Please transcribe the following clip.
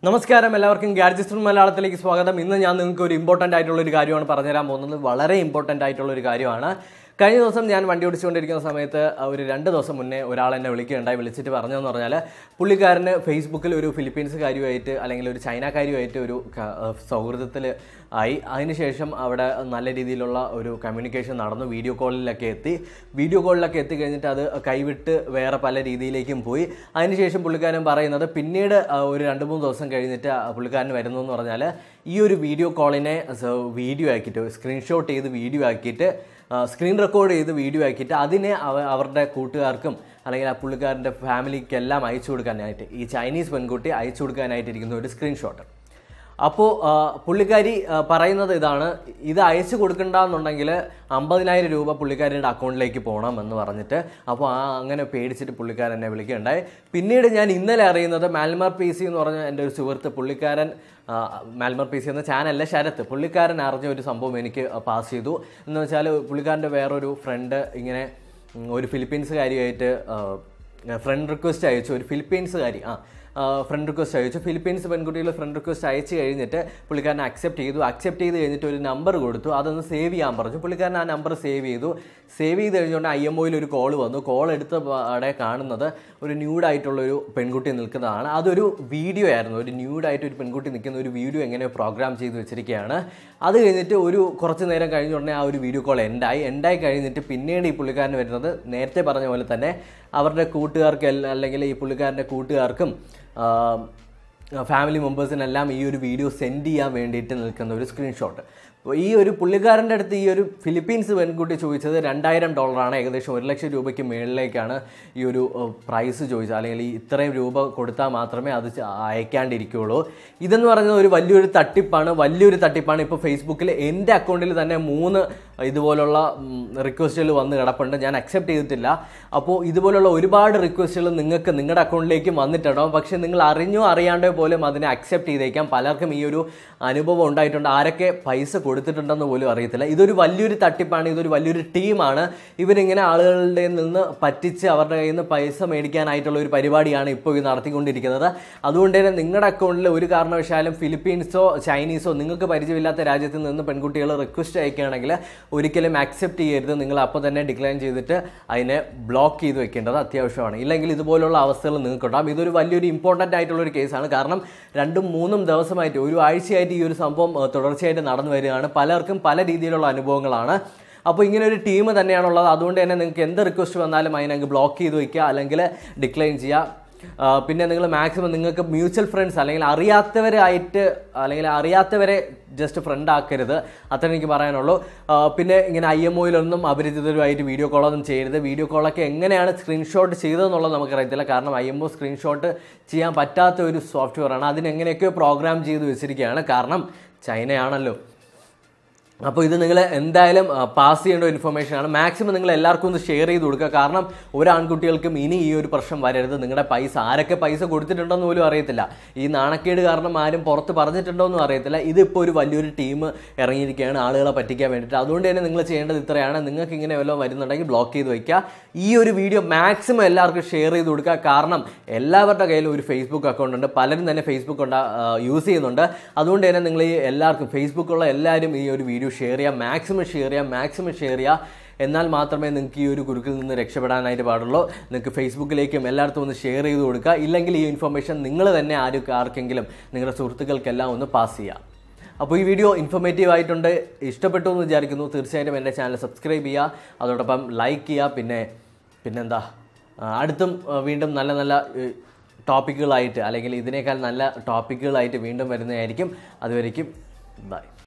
നമസ്കാരം എല്ലാവർക്കും ഗാഡ്ജസ്റ്റർ മലയാളത്തിലേക്ക് സ്വാഗതം ഇന്ന് ഞാൻ നിങ്ങൾക്ക് ഒരു ഇമ്പോർട്ടൻ്റ് ആയിട്ടുള്ള ഒരു കാര്യമാണ് പറഞ്ഞുതരാൻ പോകുന്നത് വളരെ ഇമ്പോർട്ടൻ്റ് ആയിട്ടുള്ള ഒരു കാര്യമാണ് കഴിഞ്ഞ ദിവസം ഞാൻ വണ്ടി ഓടിച്ചുകൊണ്ടിരിക്കുന്ന സമയത്ത് ഒരു രണ്ട് ദിവസം മുന്നേ ഒരാൾ എന്നെ വിളിക്കുകയുണ്ടായി വിളിച്ചിട്ട് പറഞ്ഞതെന്ന് പറഞ്ഞാൽ പുള്ളിക്കാരന് ഫേസ്ബുക്കിൽ ഒരു ഫിലിപ്പീൻസുകാരിയുമായിട്ട് അല്ലെങ്കിൽ ഒരു ചൈനക്കാരിയുമായിട്ട് ഒരു സൗഹൃദത്തിൽ ആയി അതിനുശേഷം അവിടെ നല്ല രീതിയിലുള്ള ഒരു കമ്മ്യൂണിക്കേഷൻ നടന്നു വീഡിയോ കോളിലൊക്കെ എത്തി വീഡിയോ കോളിലൊക്കെ എത്തി കഴിഞ്ഞിട്ട് അത് കൈവിട്ട് വേറെ പല രീതിയിലേക്കും പോയി അതിനുശേഷം പുള്ളിക്കാരൻ പറയുന്നത് പിന്നീട് ആ, ഒരു രണ്ട് മൂന്ന് ദിവസം കഴിഞ്ഞിട്ട് ആ പുള്ളിക്കാരൻ വരുന്നു എന്ന് പറഞ്ഞാൽ ഈ ഒരു വീഡിയോ കോളിനെ വീഡിയോ ആക്കിയിട്ട് സ്ക്രീൻഷോട്ട് ചെയ്ത് വീഡിയോ ആക്കിയിട്ട് സ്ക്രീൻ റെക്കോർഡ് ചെയ്ത് വീഡിയോ ആക്കിയിട്ട് അതിനെ അവ- അവരുടെ കൂട്ടുകാർക്കും അല്ലെങ്കിൽ ആ പുള്ളിക്കാരൻ്റെ ഫാമിലിക്കെല്ലാം അയച്ചു കൊടുക്കാനായിട്ട് ഈ ചൈനീസ് പെൺകുട്ടി അയച്ചു കൊടുക്കാനായിട്ടിരിക്കുന്ന ഒരു സ്ക്രീൻഷോട്ട് അപ്പോൾ പുള്ളിക്കാരി ആ, പറയുന്നത് ഇതാണ് ഇത് അയച്ചു കൊടുക്കണ്ടെന്നുണ്ടെങ്കിൽ അമ്പതിനായിരം രൂപ പുള്ളിക്കാരിയുടെ അക്കൗണ്ടിലേക്ക് പോകണം എന്ന് പറഞ്ഞിട്ട് അപ്പോൾ ആ അങ്ങനെ പേടിച്ചിട്ട് പുള്ളിക്കാരൻ എന്നെ വിളിക്കുകയുണ്ടായി പിന്നീട് ഞാൻ ഇന്നലെ അറിയുന്നത് മാൽമർ പി സി എന്ന് പറഞ്ഞ എൻ്റെ ഒരു സുഹൃത്ത് പുള്ളിക്കാരൻ ആ, മാൽമർ പി സി എന്ന ചാനലിലെ ശരത്ത് പുള്ളിക്കാരൻ അറിഞ്ഞ ഒരു സംഭവം എനിക്ക് പാസ് ചെയ്തു എന്ന് വെച്ചാൽ പുള്ളിക്കാരൻ്റെ വേറൊരു ഫ്രണ്ട് ഇങ്ങനെ ഉം, ഒരു ഫിലിപ്പീൻസുകാരിയായിട്ട് ഫ്രണ്ട് റിക്വസ്റ്റ് അയച്ചു ഒരു ഫിലിപ്പീൻസുകാരി ആ ഫ്രണ്ട് റിക്വസ്റ്റ് അയച്ചു ഫിലിപ്പീൻസ് പെൺകുട്ടികൾ ഫ്രണ്ട് റിക്വസ്റ്റ് അയച്ചു കഴിഞ്ഞിട്ട് പുള്ളിക്കാരൻ അക്സെപ്റ്റ് ചെയ്തു അക്സെപ്റ്റ് ചെയ്ത് കഴിഞ്ഞിട്ട് ഒരു നമ്പർ കൊടുത്തു അതൊന്ന് സേവ് ചെയ്യാൻ പറഞ്ഞു പുള്ളിക്കാരൻ ആ നമ്പർ സേവ് ചെയ്തു സേവ് ചെയ്ത് കഴിഞ്ഞുകൊണ്ട് ഐ എം ഒയിൽ ഒരു കോൾ വന്നു കോൾ എടുത്ത അവിടെ കാണുന്നത് ഒരു ന്യൂഡായിട്ടുള്ള ഒരു പെൺകുട്ടി നിൽക്കുന്നതാണ് അതൊരു വീഡിയോ ആയിരുന്നു ഒരു ന്യൂഡായിട്ട് ഒരു പെൺകുട്ടി നിൽക്കുന്ന ഒരു വീഡിയോ എങ്ങനെയോ പ്രോഗ്രാം ചെയ്ത് വെച്ചിരിക്കുകയാണ് അത് കഴിഞ്ഞിട്ട് ഒരു കുറച്ച് നേരം കഴിഞ്ഞ ഉടനെ ആ ഒരു വീഡിയോ കോൾ എൻഡായി എൻഡായി കഴിഞ്ഞിട്ട് പിന്നീട് ഈ പുള്ളിക്കാരൻ വരുന്നത് നേരത്തെ പറഞ്ഞ പോലെ തന്നെ അവരുടെ കൂട്ടുകാർക്ക് എല്ലാ- അല്ലെങ്കിൽ ഈ പുള്ളിക്കാരൻ്റെ കൂട്ടുകാർക്കും ആ, ഫാമിലി മെമ്പേഴ്സിനെല്ലാം ഈ ഒരു വീഡിയോ സെൻഡ് ചെയ്യാൻ വേണ്ടിയിട്ട് നിൽക്കുന്ന ഒരു സ്ക്രീൻഷോട്ട് അപ്പോൾ ഈ ഒരു പുള്ളിക്കാരൻ്റെ അടുത്ത് ഈ ഒരു ഫിലിപ്പീൻസ് പെൺകുട്ടി ചോദിച്ചത് രണ്ടായിരം ഡോളറാണ് ഏകദേശം ഒരു ലക്ഷം രൂപയ്ക്ക് മുകളിലേക്കാണ് ഈ ഒരു പ്രൈസ് ചോദിച്ചത് അല്ലെങ്കിൽ ഈ ഇത്രയും രൂപ കൊടുത്താൽ മാത്രമേ അത് ച- അയക്കാണ്ടിരിക്കുകയുള്ളൂ ഇതെന്ന് പറയുന്നത് ഒരു വലിയൊരു തട്ടിപ്പാണ് വലിയൊരു തട്ടിപ്പാണ് ഇപ്പോൾ ഫേസ്ബുക്കിൽ എൻ്റെ അക്കൗണ്ടിൽ തന്നെ മൂന്ന് ഇതുപോലുള്ള റിക്വസ്റ്റുകൾ വന്ന് കിടപ്പുണ്ട് ഞാൻ അക്സെപ്റ്റ് ചെയ്തിട്ടില്ല അപ്പോൾ ഇതുപോലുള്ള ഒരുപാട് റിക്വസ്റ്റുകൾ നിങ്ങൾക്ക് നിങ്ങളുടെ അക്കൗണ്ടിലേക്കും വന്നിട്ടുണ്ടാവും പക്ഷേ നിങ്ങൾ അറിഞ്ഞോ അറിയാണ്ടോ പോലും അതിനെ അക്സെപ്റ്റ് ചെയ്തേക്കാം പലർക്കും ഈ ഒരു അനുഭവം ഉണ്ടായിട്ടുണ്ട് ആരൊക്കെ പൈസ കൊടുത്തിട്ടുണ്ടെന്ന് പോലും അറിയത്തില്ല ഇതൊരു വലിയൊരു തട്ടിപ്പാണ് ഇതൊരു വലിയൊരു ടീമാണ് ഇവരിങ്ങനെ ആളുകളുടെ നിന്ന് പറ്റിച്ച് അവരുടെ കയ്യിൽ നിന്ന് പൈസ മേടിക്കാനായിട്ടുള്ള ഒരു പരിപാടിയാണ് ഇപ്പോൾ ഇത് നടത്തിക്കൊണ്ടിരിക്കുന്നത് അതുകൊണ്ട് തന്നെ നിങ്ങളുടെ അക്കൗണ്ടിൽ ഒരു കാരണവശാലും ഫിലിപ്പീൻസോ ചൈനീസോ നിങ്ങൾക്ക് പരിചയമില്ലാത്ത രാജ്യത്ത് നിന്ന് പെൺകുട്ടികൾ റിക്വസ്റ്റ് അയക്കുകയാണെങ്കിൽ ഒരിക്കലും അക്സെപ്റ്റ് ചെയ്യരുത് നിങ്ങൾ അപ്പോൾ തന്നെ ഡിക്ലൈൻ ചെയ്തിട്ട് അതിനെ ബ്ലോക്ക് ചെയ്ത് വെക്കേണ്ടത് അത്യാവശ്യമാണ് ഇല്ലെങ്കിൽ ഇതുപോലുള്ള അവസ്ഥകൾ നിങ്ങൾക്കുണ്ടാകും ഇതൊരു വലിയൊരു ഇമ്പോർട്ടൻ്റ് ആയിട്ടുള്ള ഒരു കേസാണ് കാരണം രണ്ടും മൂന്നും ദിവസമായിട്ട് ഒരു ആഴ്ചയായിട്ട് ഈ ഒരു സംഭവം ഏഹ്, തുടർച്ചയായിട്ട് നടന്നു വരികയാണ് പലർക്കും പല രീതിയിലുള്ള അനുഭവങ്ങളാണ് അപ്പോൾ ഇങ്ങനെ ഒരു ടീം തന്നെയാണുള്ളത് അതുകൊണ്ട് തന്നെ നിങ്ങൾക്ക് എന്ത് റിക്വസ്റ്റ് വന്നാലും അതിനങ്ങ് ബ്ലോക്ക് ചെയ്ത് വയ്ക്കുക അല്ലെങ്കിൽ ഡിക്ലൈൻ ചെയ്യുക ആ, പിന്നെ നിങ്ങൾ മാക്സിമം നിങ്ങൾക്ക് മ്യൂച്വൽ ഫ്രണ്ട്സ് അല്ലെങ്കിൽ അറിയാത്തവരായിട്ട് അല്ലെങ്കിൽ അറിയാത്തവരെ ജസ്റ്റ് ഫ്രണ്ട് ആക്കരുത് അത്ര എനിക്ക് പറയാനുള്ളൂ ആ, പിന്നെ ഇങ്ങനെ ഐ എം ഒയിലൊന്നും അപരിചിതരുമായിട്ട് വീഡിയോ കോളൊന്നും ചെയ്യരുത് വീഡിയോ കോളൊക്കെ എങ്ങനെയാണ് സ്ക്രീൻഷോട്ട് ചെയ്തതെന്നുള്ളത് നമുക്കറിയത്തില്ല കാരണം ഐ എം ഒ സ്ക്രീൻഷോട്ട് ചെയ്യാൻ പറ്റാത്ത ഒരു സോഫ്റ്റ്വെയർ ആണ് അതിനെങ്ങനെയൊക്കെയോ പ്രോഗ്രാം ചെയ്ത് വെച്ചിരിക്കുകയാണ് കാരണം ചൈനയാണല്ലോ അപ്പോൾ ഇത് നിങ്ങൾ എന്തായാലും പാസ് ചെയ്യേണ്ട ഒരു ഇൻഫർമേഷൻ ആണ് മാക്സിമം നിങ്ങൾ എല്ലാവർക്കും ഒന്ന് ഷെയർ ചെയ്ത് കൊടുക്കുക കാരണം ഒരു ആൺകുട്ടികൾക്കും ഇനി ഈ ഒരു പ്രശ്നം വരരുത് നിങ്ങളുടെ പൈസ ആരൊക്കെ പൈസ കൊടുത്തിട്ടുണ്ടെന്ന് പോലും അറിയത്തില്ല ഈ നാണക്കേട് കാരണം ആരും പുറത്ത് പറഞ്ഞിട്ടുണ്ടോന്നും അറിയത്തില്ല ഇതിപ്പോൾ ഒരു വലിയൊരു ടീം ഇറങ്ങിയിരിക്കുകയാണ് ആളുകളെ പറ്റിക്കാൻ വേണ്ടിയിട്ട് അതുകൊണ്ട് തന്നെ നിങ്ങൾ ചെയ്യേണ്ടത് ഇത്രയാണ് നിങ്ങൾക്ക് ഇങ്ങനെ വല്ലതും വരുന്നുണ്ടെങ്കിൽ ബ്ലോക്ക് ചെയ്ത് വയ്ക്കുക ഈ ഒരു വീഡിയോ മാക്സിമം എല്ലാവർക്കും ഷെയർ ചെയ്ത് കൊടുക്കുക കാരണം എല്ലാവരുടെ കയ്യിലും ഒരു ഫേസ്ബുക്ക് അക്കൗണ്ട് ഉണ്ട് പലരും തന്നെ ഫേസ്ബുക്ക് ഉണ്ട് യൂസ് ചെയ്യുന്നുണ്ട് അതുകൊണ്ട് തന്നെ നിങ്ങൾ ഈ എല്ലാവർക്കും ഫേസ്ബുക്കുള്ള എല്ലാവരും ഈ ഒരു വീഡിയോ ഷെയർ ചെയ്യുക മാക്സിമം ഷെയർ ചെയ്യുക മാക്സിമം ഷെയർ ചെയ്യുക എന്നാൽ മാത്രമേ നിങ്ങൾക്ക് ഈ ഒരു കുരുക്കിൽ നിന്ന് രക്ഷപ്പെടാനായിട്ട് പാടുള്ളൂ നിങ്ങൾക്ക് ഫേസ്ബുക്കിലേക്കും എല്ലായിടത്തും ഒന്ന് ഷെയർ ചെയ്ത് കൊടുക്കുക ഇല്ലെങ്കിൽ ഈ ഇൻഫർമേഷൻ നിങ്ങൾ തന്നെ ആരും ആർക്കെങ്കിലും നിങ്ങളുടെ സുഹൃത്തുക്കൾക്കെല്ലാം ഒന്ന് പാസ് ചെയ്യുക അപ്പോൾ ഈ വീഡിയോ ഇൻഫോർമേറ്റീവ് ആയിട്ടുണ്ട് ഇഷ്ടപ്പെട്ടു എന്ന് വിചാരിക്കുന്നു തീർച്ചയായിട്ടും എൻ്റെ ചാനൽ സബ്സ്ക്രൈബ് ചെയ്യുക അതോടൊപ്പം ലൈക്ക് ചെയ്യുക പിന്നെ പിന്നെന്താ ആ, അടുത്തും ആ, വീണ്ടും നല്ല നല്ല ഏ, ടോപ്പിക്കുകളായിട്ട് അല്ലെങ്കിൽ ഇതിനേക്കാൾ നല്ല ടോപ്പിക്കുകളായിട്ട് വീണ്ടും വരുന്നതായിരിക്കും അതുവരേക്കും ബൈ